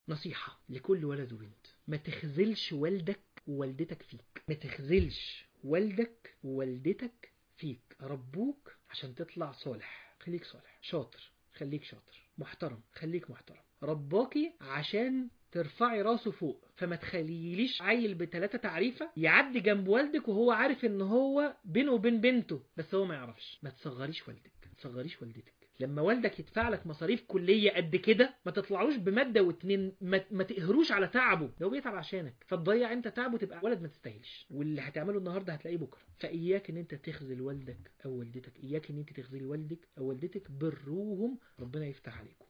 نصيحة لكل ولد وبنت ما تخذلش والدك ووالدتك فيك ما تخذلش والدك ووالدتك فيك ربوك عشان تطلع صالح خليك صالح شاطر خليك شاطر محترم خليك محترم رباكي عشان ترفعي راسه فوق فما تخليليش عيل بتلاتة تعريفة يعدي جنب والدك وهو عارف ان هو بينه وبين بنته بس هو ما يعرفش ما تصغريش والدك ما تصغريش والدتك لما والدك يدفع لك مصاريف كلية قد كده ما تطلعوش بمادة واتنين ما, ما تقهروش على تعبه لو بيتعب عشانك فتضيع انت تعبه تبقى ولد ما تستاهلش واللي هتعمله النهارده هتلاقيه بكره فاياك ان انت تخذل والدك او والدتك اياك ان انت تخذلي والدك او والدتك بروهم ربنا يفتح عليكم